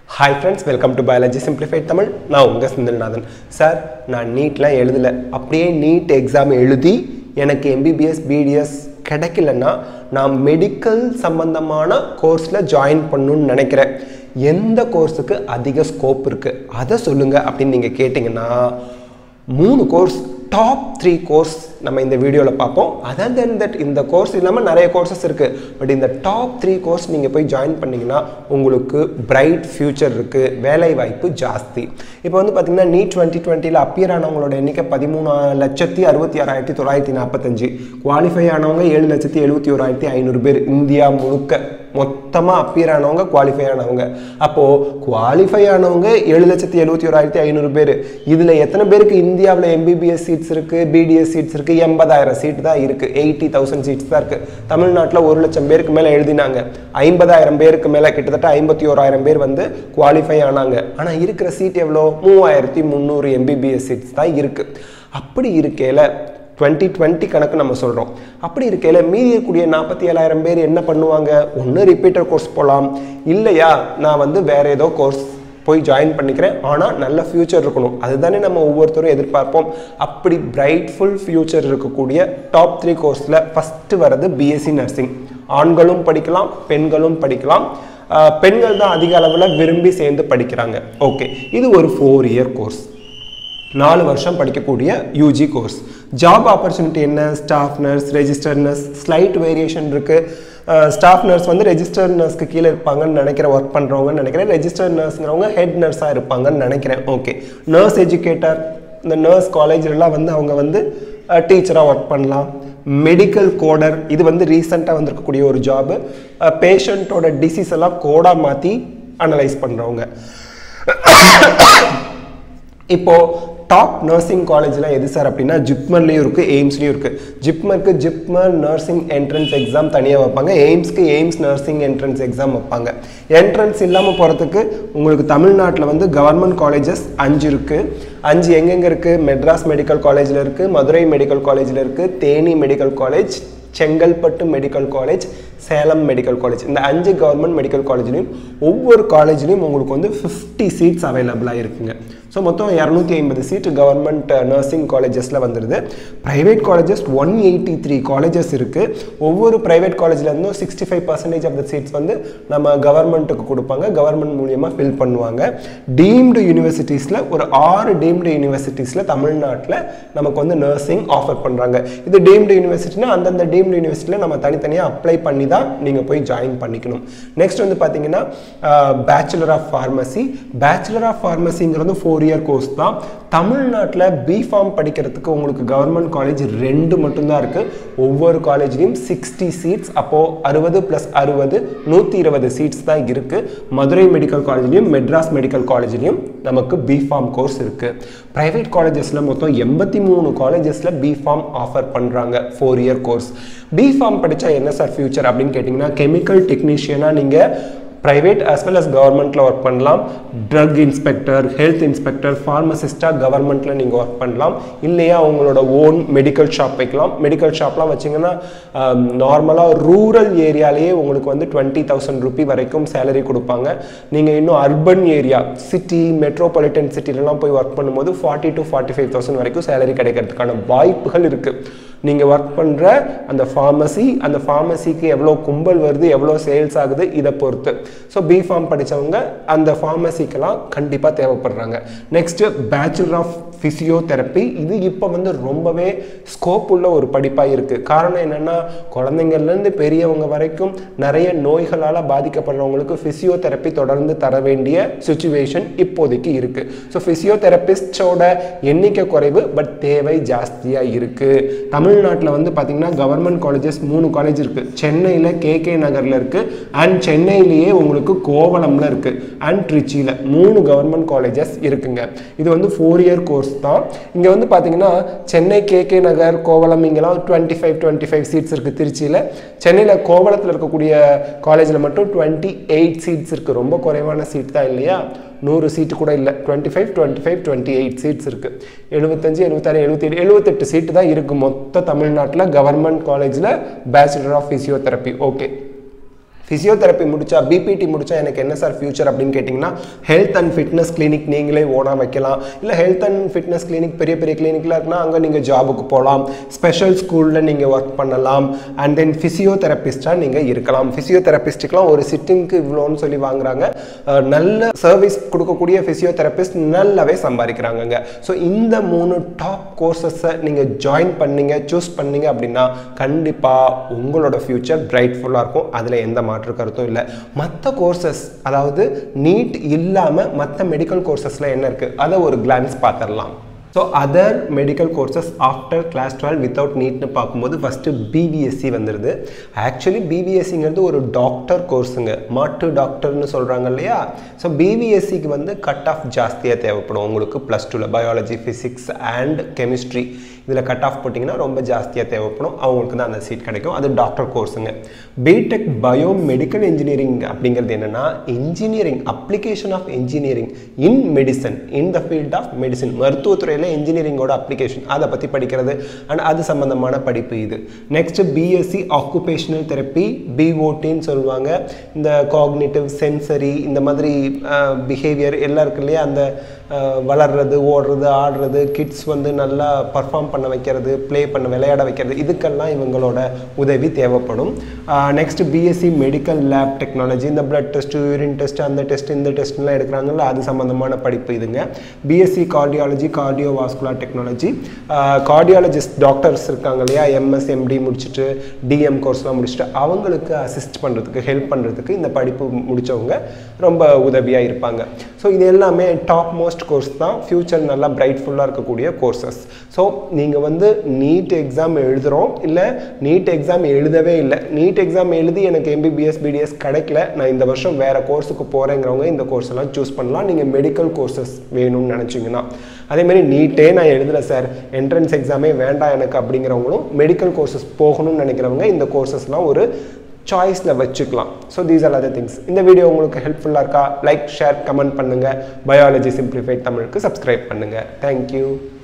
hi friends welcome to biology simplified Tamil நான் உங்கள் Senthilnathan sir நான் நீட்லாம் எழுதலை அப்படியே நீட் எக்ஸாம் எழுதி எனக்கு எம்பிபிஎஸ் பிடிஎஸ் கிடைக்கலன்னா நான் மெடிக்கல் சம்பந்தமான கோர்ஸில் ஜாயின் பண்ணணும்னு நினைக்கிறேன் எந்த கோர்ஸுக்கு அதிக ஸ்கோப் இருக்குது அதை சொல்லுங்கள் அப்படின்னு நீங்கள் கேட்டிங்கன்னா மூணு கோர்ஸ் டாப் த்ரீ கோர்ஸ் நம்ம இந்த வீடியோவில் பார்ப்போம் அதர் தென் தட் இந்த கோர்ஸ் இல்லாமல் நிறைய கோர்சஸ் இருக்குது பட் இந்த டாப் த்ரீ கோர்ஸ் நீங்கள் போய் ஜாயின் பண்ணிங்கன்னா உங்களுக்கு பிரைட் ஃப்யூச்சர் இருக்குது வேலை வாய்ப்பு ஜாஸ்தி இப்போ வந்து பார்த்தீங்கன்னா நீட் டுவெண்ட்டி டுவெண்ட்டியில் அப்பியர் ஆனவங்களோட எண்ணிக்கை பதிமூணு லட்சத்தி அறுபத்தி ஆறாயிரத்தி தொள்ளாயிரத்தி நாற்பத்தஞ்சு குவாலிஃபை ஆனவங்க ஏழு லட்சத்தி எழுபத்தி ஓராயிரத்தி ஐநூறு பேர் இந்தியா முழுக்க மொத்தமாக அப்பியர் ஆனவங்க குவாலிஃபை ஆனவங்க அப்போது குவாலிஃபை ஆனவங்க ஏழு லட்சத்தி எழுபத்தி ஓராயிரத்தி ஐநூறு பேர் இதில் எத்தனை பேருக்கு இந்தியாவில் எம்பிபிஎஸ் சீட்ஸ் இருக்குது பிடிஎஸ் சீட்ஸ் இருக்குது எண்பதாயிரம் சீட் தான் இருக்குது எயிட்டி தௌசண்ட் சீட்ஸ் தான் இருக்குது தமிழ்நாட்டில் ஒரு லட்சம் பேருக்கு மேலே எழுதினாங்க ஐம்பதாயிரம் பேருக்கு மேலே கிட்டத்தட்ட ஐம்பத்தி ஓராயிரம் பேர் வந்து குவாலிஃபை ஆனாங்க ஆனால் இருக்கிற சீட் எவ்வளோ மூவாயிரத்தி முந்நூறு எம்பிபிஎஸ் சீட்ஸ் தான் இருக்குது அப்படி இருக்கையில் டுவெண்ட்டி டுவெண்ட்டி கணக்கு நம்ம சொல்கிறோம் அப்படி இருக்கையில் மீதி இருக்கக்கூடிய நாற்பத்தி ஏழாயிரம் பேர் என்ன பண்ணுவாங்க ஒன்று ரிப்பீட்டர் கோர்ஸ் போகலாம் இல்லையா நான் வந்து வேற ஏதோ கோர்ஸ் போய் ஜாயின் பண்ணிக்கிறேன் ஆனால் நல்ல ஃப்யூச்சர் இருக்கணும் அதுதானே நம்ம ஒவ்வொருத்தரும் எதிர்பார்ப்போம் அப்படி பிரைட்ஃபுல் ஃப்யூச்சர் இருக்கக்கூடிய டாப் த்ரீ கோர்ஸில் ஃபஸ்ட்டு வர்றது பிஎஸ்சி நர்சிங் ஆண்களும் படிக்கலாம் பெண்களும் படிக்கலாம் ஆஹ் பெண்கள் தான் அதிக அளவில் விரும்பி சேர்ந்து படிக்கிறாங்க ஓகே இது ஒரு ஃபோர் இயர் கோர்ஸ் நாலு வருஷம் படிக்கக்கூடிய யூஜி கோர்ஸ் ஜாப் ஆப்பர்ச்சுனிட்டி என்ன staff nurse register nurse slight variation இருக்குது ஸ்டாஃப் நர்ஸ் வந்து ரெஜிஸ்டர் நர்ஸ்க்கு கீழே இருப்பாங்கன்னு நினைக்கிறேன் ஒர்க் பண்ணுறவங்கன்னு நினைக்கிறேன் ரெஜிஸ்டர் நர்ஸ்ங்கிறவங்க ஹெட் நர்ஸாக இருப்பாங்கன்னு நினைக்கிறேன் ஓகே நர்ஸ் எஜுகேட்டர் இந்த நர்ஸ் காலேஜ்லாம் வந்து அவங்க வந்து டீச்சராக ஒர்க் பண்ணலாம் மெடிக்கல் கோடர் இது வந்து ரீசெண்டாக வந்திருக்கக்கூடிய ஒரு ஜாபு பேஷண்ட்டோட டிசீஸ் எல்லாம் கோடாக மாற்றி அனலைஸ் பண்ணுறவங்க இப்போ டாப் நர்சிங் காலேஜ்லாம் எது சார் அப்படின்னா ஜிப்மர்லேயும் இருக்குது எய்ம்ஸ்லேயும் இருக்குது ஜிப்மருக்கு ஜிப்மர் நர்சிங் என்ட்ரன்ஸ் எக்ஸாம் தனியாக வைப்பாங்க எய்ம்ஸ்க்கு எய்ம்ஸ் நர்சிங் என்ட்ரன்ஸ் எக்ஸாம் வைப்பாங்க என்ட்ரன்ஸ் இல்லாமல் போகிறதுக்கு உங்களுக்கு தமிழ்நாட்டில் வந்து கவர்மெண்ட் காலேஜஸ் அஞ்சு இருக்குது அஞ்சு எங்கெங்கே இருக்குது மெட்ராஸ் மெடிக்கல் காலேஜில் இருக்குது மதுரை மெடிக்கல் காலேஜில் இருக்குது Theni medical college Chengalpattu medical college Salem medical college இந்த அஞ்சு கவர்மெண்ட் மெடிக்கல் காலேஜ்லையும் ஒவ்வொரு காலேஜ்லையும் உங்களுக்கு வந்து ஃபிஃப்டி சீட்ஸ் அவைலபிளாக இருக்குங்க ஸோ மொத்தம் இரநூத்தி ஐம்பது சீட் கவர்மெண்ட் நர்சிங் காலேஜஸில் வந்துடுது private colleges one eighty three colleges இருக்குது ஒவ்வொரு ப்ரைவேட் காலேஜ்லேருந்தும் sixty five percentage of the seats வந்து நம்ம கவர்மெண்ட்டுக்கு கொடுப்பாங்க கவர்மெண்ட் மூலியமாக ஃபில் பண்ணுவாங்க டீம்டு யூனிவர்சிட்டிஸில் ஒரு ஆறு டீம்டு யூனிவர்சிட்டிஸில் தமிழ்நாட்டில் நமக்கு வந்து நர்சிங் ஆஃபர் பண்ணுறாங்க இது டீம்டு யூனிவர்சிட்டினா அந்தந்த டீம்டு யூனிவர்சிட்டியில் நம்ம தனித்தனியாக அப்ளை பண்ணி தான் நீங்கள் போய் ஜாயின் பண்ணிக்கணும் நெக்ஸ்ட் வந்து பார்த்தீங்கன்னா bachelor of pharmacy bachelor of ஃபார்மசிங்கிறது ஃபோர் இயர் கோர்ஸ் தான் தமிழ்நாட்டில் பிஃபார்ம் படிக்கிறதுக்கு உங்களுக்கு கவர்மெண்ட் காலேஜ் ரெண்டு மட்டும்தான் இருக்குது ஒவ்வொரு காலேஜ்லேயும் சிக்ஸ்டி சீட்ஸ் அப்போது அறுபது ப்ளஸ் அறுபது நூற்றி இருபது சீட்ஸ் தான் இருக்குது மதுரை மெடிக்கல் காலேஜ்லேயும் மெட்ராஸ் மெடிக்கல் காலேஜ்லேயும் நமக்கு பிஃபார்ம் கோர்ஸ் இருக்குது ப்ரைவேட் காலேஜஸில் மொத்தம் எண்பத்தி மூணு காலேஜஸில் பிஃபார்ம் ஆஃபர் பண்ணுறாங்க ஃபோர் இயர் கோர்ஸ் பிஃபார்ம் படித்தா என்ன சார் ஃபியூச்சர் அப்படின்னு கேட்டிங்கன்னா கெமிக்கல் டெக்னீஷியனாக நீங்கள் ப்ரைவேட் as well as கவர்மெண்ட்டில் ஒர்க் பண்ணலாம் ட்ரக் இன்ஸ்பெக்டர் ஹெல்த் இன்ஸ்பெக்டர் ஃபார்மசிஸ்ட்டாக கவர்மெண்ட்டில் நீங்கள் ஒர்க் பண்ணலாம் இல்லையா உங்களோட ஓன் மெடிக்கல் ஷாப் வைக்கலாம் மெடிக்கல் ஷாப்லாம் வச்சிங்கன்னா நார்மலாக ரூரல் ஏரியாலேயே உங்களுக்கு வந்து டுவெண்ட்டி தௌசண்ட் ருபி வரைக்கும் சேலரி கொடுப்பாங்க நீங்கள் இன்னும் அர்பன் ஏரியா சிட்டி மெட்ரோபாலிட்டன் சிட்டிலலாம் போய் ஒர்க் பண்ணும்போது forty to forty five thousand வரைக்கும் சேலரி கிடைக்கிறதுக்கான வாய்ப்புகள் இருக்குது நீங்கள் ஒர்க் பண்ணுற அந்த ஃபார்மசி அந்த ஃபார்மசிக்கு எவ்வளோ கும்பல் வருது எவ்வளோ சேல்ஸ் ஆகுது இதை பொறுத்து ஸோ பிஃபார்ம் படித்தவங்க அந்த ஃபார்மசிக்கெல்லாம் கண்டிப்பாக தேவைப்படுறாங்க நெக்ஸ்ட்டு பேச்சுலர் ஆஃப் ஃபிசியோதெரப்பி இது இப்போ வந்து ரொம்பவே ஸ்கோப் உள்ள ஒரு படிப்பாக இருக்குது காரணம் என்னென்னா குழந்தைங்கள்லேருந்து பெரியவங்க வரைக்கும் நிறைய நோய்களால் பாதிக்கப்படுறவங்களுக்கு ஃபிசியோதெரப்பி தொடர்ந்து தர வேண்டிய சுச்சுவேஷன் இப்போதைக்கு இருக்குது ஸோ ஃபிசியோதெரபிஸ்டோட எண்ணிக்கை குறைவு பட் தேவை ஜாஸ்தியாக இருக்குது தமிழ்நாட்டில் வந்து பார்த்திங்கன்னா கவர்மெண்ட் காலேஜஸ் மூணு காலேஜ் இருக்குது சென்னையில் கேகே நகரில் இருக்குது அண்ட் சென்னையிலேயே உங்களுக்கு கோவளமில் இருக்குது அண்ட் ட்ரிச்சியில் மூணு கவர்மெண்ட் காலேஜஸ் இருக்குங்க இது வந்து ஃபோர் இயர் கோர்ஸ் தான் இங்கே வந்து பார்த்தீங்கன்னா சென்னை கேகே நகர் கோவளம் இங்கெல்லாம் twenty five twenty five seats இருக்குது திருச்சியில் சென்னையில் கோவளத்தில் இருக்கக்கூடிய காலேஜில் மட்டும் டுவெண்ட்டி எயிட் சீட்ஸ் இருக்குது ரொம்ப குறைவான சீட் தான் இல்லையா நூறு சீட்டு கூட இல்லை twenty five twenty five twenty eight seats இருக்குது எழுபத்தஞ்சு எழுபத்தாறு எழுபத்தேழு எழுபத்தெட்டு சீட்டு தான் இருக்குது மொத்த தமிழ்நாட்டில் கவர்மெண்ட் காலேஜில் bachelor of physiotherapy okay physiotherapy முடிச்சா பிபிடி முடிச்சா எனக்கு என்ன சார் ஃபியூச்சர் அப்படின்னு கேட்டிங்கன்னா ஹெல்த் அண்ட் ஃபிட்னஸ் கிளினிக் நீங்களே ஓனாக வைக்கலாம் இல்லை ஹெல்த் அண்ட் ஃபிட்னஸ் கிளினிக் பெரிய பெரிய கிளினிக்லாம் இருக்குன்னா அங்கே நீங்கள் ஜாபுக்கு போகலாம் ஸ்பெஷல் ஸ்கூலில் நீங்கள் ஒர்க் பண்ணலாம் அண்ட் தென் ஃபிசியோதெரபிஸ்டாக நீங்கள் இருக்கலாம் ஃபிசியோதெரபிஸ்ட்டுக்கெலாம் ஒரு சிட்டிங்க்கு இவ்வளோன்னு சொல்லி வாங்குறாங்க அஹ் நல்ல சர்வீஸ் கொடுக்கக்கூடிய ஃபிசியோதெரபிஸ்ட் நல்லாவே சம்பாதிக்கிறாங்கங்க ஸோ இந்த மூணு டாப் கோர்சஸை நீங்கள் ஜாயின் பண்ணீங்க சூஸ் பண்ணீங்க அப்படின்னா கண்டிப்பாக உங்களோட ஃப்யூச்சர் பிரைட்ஃபுல்லாக இருக்கும் அதில் எந்த மாற்று கருத்தும் இல்லை மற்ற கோர்சஸ் அதாவது நீட் இல்லாமல் மற்ற மெடிக்கல் கோர்சஸில் என்ன இருக்குது அதை ஒரு கிளான்ஸ் பார்த்துடலாம் so other medical courses after class twelve without நீட்னு பார்க்கும்போது ஃபஸ்ட்டு பிபிஎஸ்சி வந்துடுது ஆக்சுவலி பிபிஎஸ்சிங்கிறது ஒரு டாக்டர் கோர்ஸுங்க மாட்டு டாக்டர்னு சொல்கிறாங்க இல்லையா ஸோ பிபிஎஸ்சிக்கு வந்து கட் ஆஃப் ஜாஸ்தியாக தேவைப்படும் உங்களுக்கு ப்ளஸ் டூவில் பயாலஜி ஃபிசிக்ஸ் அண்ட் கெமிஸ்ட்ரி இதில் கட் ஆஃப் போட்டிங்கன்னா ரொம்ப ஜாஸ்தியாக தேவைப்படும் அவங்களுக்கு தான் அந்த சீட் கிடைக்கும் அது டாக்டர் கோர்ஸுங்க பிடெக் பயோ மெடிக்கல் இன்ஜினியரிங் அப்படிங்கிறது என்னென்னா engineering application of engineering in medicine in the field of medicine மருத்துவத்துறையில் இன்ஜினியரிங்கோட அப்ளிகேஷன் அதை பற்றி படிக்கிறது அண்ட் அது சம்மந்தமான படிப்பு இது நெக்ஸ்ட் பிஎஸ்சி ஆக்குபேஷனல் தெரப்பி பிஓடின்னு சொல்லுவாங்க இந்த காக்னிட்டிவ் சென்சரி இந்த மாதிரி பிஹேவியர் எல்லாம் இருக்கு இல்லையா அந்த அஹ், வளர்றது ஓடுறது ஆடுறது கிட்ஸ் வந்து நல்லா பர்ஃபார்ம் பண்ண வைக்கிறது ப்ளே பண்ண விளையாட வைக்கிறது இதுக்கெல்லாம் இவங்களோட உதவி தேவைப்படும் next BSc medical lab technology இந்த பிளட் டெஸ்ட் யூரின் டெஸ்ட் அந்த டெஸ்ட் இந்த டெஸ்ட்லாம் எடுக்கிறாங்கல்ல அது சம்மந்தமான படிப்பு இதுங்க BSc cardiology cardiovascular technology cardiologist doctors இருக்காங்க இல்லையா எம்எஸ் எம்டி முடிச்சுட்டு டிஎம் கோர்ஸ்லாம் முடிச்சுட்டு அவங்களுக்கு அசிஸ்ட் பண்ணுறதுக்கு ஹெல்ப் பண்ணுறதுக்கு இந்த படிப்பு முடித்தவங்க ரொம்ப உதவியாக இருப்பாங்க ஸோ இது எல்லாமே டாப் மோஸ்ட் கோர்ஸ் தான் ஃப்யூச்சர் நல்லா பிரைட்ஃபுல்லாக இருக்கக்கூடிய கோர்சஸ் ஸோ நீங்கள் வந்து நீட் எக்ஸாம் எழுதுகிறோம் இல்லை நீட் எக்ஸாம் எழுதவே இல்லை நீட் எக்ஸாம் எழுதி எனக்கு எம்பிபிஎஸ் பிடிஎஸ் கிடைக்கல நான் இந்த வருஷம் வேறு கோர்ஸுக்கு போகிறேங்கிறவங்க இந்த கோர்ஸ் எல்லாம் சூஸ் பண்ணலாம் நீங்கள் மெடிக்கல் கோர்சஸ் வேணும்னு நினச்சிங்கன்னா அதேமாதிரி நீட்டே நான் எழுதலை சார் என்ட்ரன்ஸ் எக்ஸாமே வேண்டாம் எனக்கு அப்படிங்கிறவங்களும் மெடிக்கல் கோர்சஸ் போகணும்னு நினைக்கிறவங்க இந்த கோர்சஸ்லாம் ஒரு சாய்ஸில் வச்சுக்கலாம் so these are other things இந்த வீடியோ உங்களுக்கு ஹெல்ப்ஃபுல்லாக இருக்கா லைக் ஷேர் கமெண்ட் பண்ணுங்கள் பயாலஜி சிம்பிளிஃபைட் தமிழுக்கு சப்ஸ்கிரைப் பண்ணுங்கள் தேங்க்யூ